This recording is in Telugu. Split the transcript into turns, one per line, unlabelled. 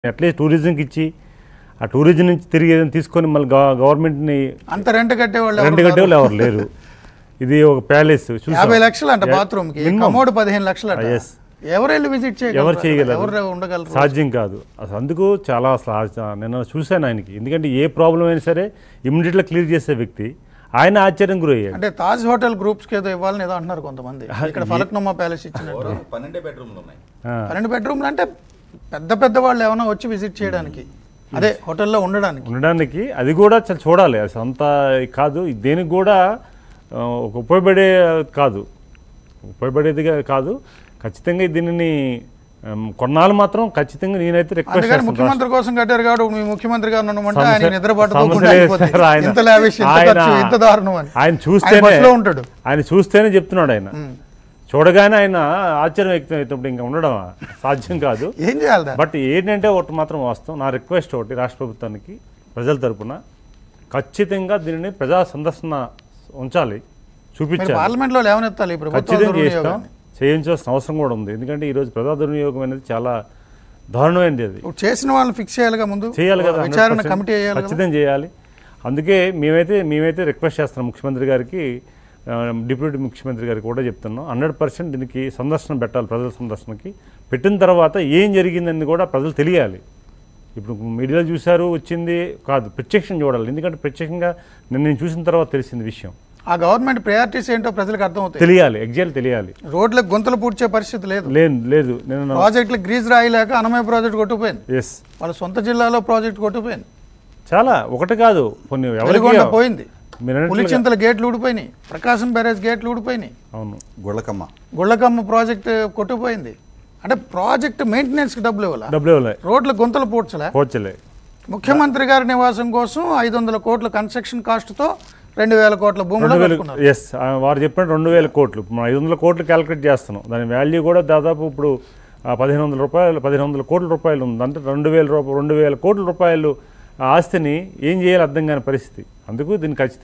అట్లీస్ట్ టూరిజంకి ఇచ్చి ఆ టూరిజం నుంచి తిరిగి ఏదైనా తీసుకొని మళ్ళీ గవ- గవర్నమెంట్ని
అంత రెంట్ కట్టేవాళ్ళు ఎవరు
రెండు కట్టే వాళ్ళు ఎవరు లేరు ఇది ఒక ప్యాలెస్
యాభై లక్షలు అంట బాత్రూమ్ కి కమోడ్ పదిహేను లక్షలు అంట
yes.
ఎవరు వెళ్ళి విజిట్
ఎవరు
చేయగలరు
చేయగలరు?
ఎవరు ఉండగలరు
సాధ్యం కాదు అసలు అందుకు చాలా అసలు ఆ- నేను చూశాను ఆయనకి ఎందుకంటే ఏ ప్రాబ్లం అయినా సరే ఇమ్మీడియట్గా క్లియర్ చేసే వ్యక్తి ఆయన ఆశ్చర్యం గురయ్యాడు
అంటే తాజ్ హోటల్ గ్రూప్స్ కి ఏదో ఇవ్వాలని ఏదో అంటున్నారు కొంతమంది ఇక్కడ ఫలక్నుమా ప్యాలెస్ ఇచ్చినట్టు
ఓవరాల్ పన్నెండే బెడ్రూమ్లు ఉన్నాయి
ఆ,
పన్నెండు బెడ్రూమ్లు అంటే పెద్ద పెద్ద వాళ్ళు ఏమైనా వచ్చి విజిట్ చేయడానికి అదే హోటల్లో ఉండడానికి
ఉండడానికి అది కూడా చాలా చూడాలి అసలు అంత కాదు దేనికి కూడా ఆ, ఒక ఉపయోగపడే కాదు ఉపయోగపడేదిగా కాదు ఖచ్చితంగా దీనిని ఆమ్, కొన్నాళ్ళు మాత్రం ఖచ్చితంగా నేనైతే రిక్వెస్ట్
అందుకని
చేస్తాను
ముఖ్యమంత్రి కోసం కట్టారు కాబట్టి మీ ముఖ్యమంత్రి గారు ఉండమంటే ఆయన
సమస్య-
నిద్రపట్టుకోకుండా
సమస్య లేదు
అయిపోతాయి.
సార్ ఆయన.
ఇంత లావిష్ ఇంత
ఆయన-
ఖర్చు ఇంత దారుణం అని
ఆయన
ఆయన
చూస్తేనే
బస్సులో ఉంటాడు
ఆయన చూస్తేనే చెప్తున్నాడు ఆయన చూడగానే ఆయన ఆశ్చర్యం వ్యక్తం అవుతున్నప్పుడు ఇంకా ఉండడం సాధ్యం కాదు
ఏం చేయాలి దాన్ని?
బట్ ఏంటంటే ఒకటి మాత్రం వాస్తవం నా రిక్వెస్ట్ ఒకటి రాష్ట్ర ప్రభుత్వానికి ప్రజల తరపున ఖచ్చితంగా దీనిని ప్రజా సందర్శన ఉంచాలి
మీరు
చూపించాలి
పార్లమెంట్ లో లేవనెత్తాలి ఈ ప్రభుత్వం
ఖచ్చితంగా చేస్తాం
దుర్వినియోగాన్ని.
చేయించాల్సిన అవసరం కూడా ఉంది ఎందుకంటే ఈరోజు ప్రజా దుర్వినియోగం అనేది చాలా దారుణమైనది అది
ఇప్పుడు చేసిన వాళ్ళని ఫిక్స్ చేయాలిగా ముందు
చేయాలి కదా
విచారణ
100%.
కమిటీ వేయాలి కదా
ఖచ్చితంగా చేయాలి అందుకే మేమైతే మేమైతే రిక్వెస్ట్ చేస్తున్నాం ముఖ్యమంత్రి గారికి ఆ, డిప్యూటీ ముఖ్యమంత్రి గారికి కూడా చెప్తున్నాం హండ్రెడ్ పర్సెంట్ దీనికి సందర్శన పెట్టాలి ప్రజల సందర్శనకి పెట్టిన తర్వాత ఏం జరిగిందని కూడా ప్రజలు తెలియాలి ఇప్పుడు మీడియాలో చూశారు వచ్చింది కాదు ప్రత్యక్షం చూడాలి ఎందుకంటే ప్రత్యక్షంగా నేను నేను చూసిన తర్వాత తెలిసింది విషయం
ఆ గవర్నమెంట్ ప్రయారిటీస్ ఏంటో ప్రజలకు అర్థమవుతాయి
తెలియాలి ఎగ్జాక్ట్ తెలియాలి
రోడ్లకు గుంతలు పూడ్చే పరిస్థితి లేదు
లేదు లేదు నేను
ప్రాజెక్టులు గ్రీజ్ రాయలేక అనమయ ప్రాజెక్ట్ కొట్టుకుపోయింది
ఎస్
వాళ్ళ సొంత జిల్లాలో ప్రాజెక్ట్ కొట్టుకుపోయింది
చాలా ఒకటి కాదు కొన్ని ఎవరికి
వెలుగొండ పోయింది
మీరు అన్నట్లుగా-
పులిచింతల గేట్లు ఊడిపోయినాయి ప్రకాశం బ్యారేజ్ గేట్లు ఊడిపోయినాయి
అవును
గుళ్ళకమ్మ
గుళ్ళకమ్మ ప్రాజెక్ట్ కొట్టుకుపోయింది అంటే ప్రాజెక్ట్ మెయింటెనెన్స్కి డబ్బులు ఇవ్వాలి
డబ్బులు ఇవ్వలే
రోడ్ల గుంతలు పూడ్చలే
పోర్చలే
ముఖ్యమంత్రి గారి నివాసం కోసం ఐదు వందల కోట్ల కన్స్ట్రక్షన్ కాస్ట్తో రెండు వేల కోట్ల భూములు
రెండు వేలు
కట్టుకున్నారు
ఎస్ వారు చెప్పిన రెండు వేల కోట్లు మనం ఐదు వందల కోట్లు క్యాలిక్యులేట్ చేస్తున్నాం దాని వాల్యూ కూడా దాదాపు ఇప్పుడు ఆ, పదిహేను వందల రూపాయలు పదిహేను వందల కోట్ల రూపాయలు ఉంది అంటే రెండు వేల రూపాయలు రెండు వేల కోట్ల రూపాయలు ఆ ఆస్తిని ఏం చేయాలి అర్థం కాని పరిస్థితి అందుకు దీన్ని ఖచ్చితంగా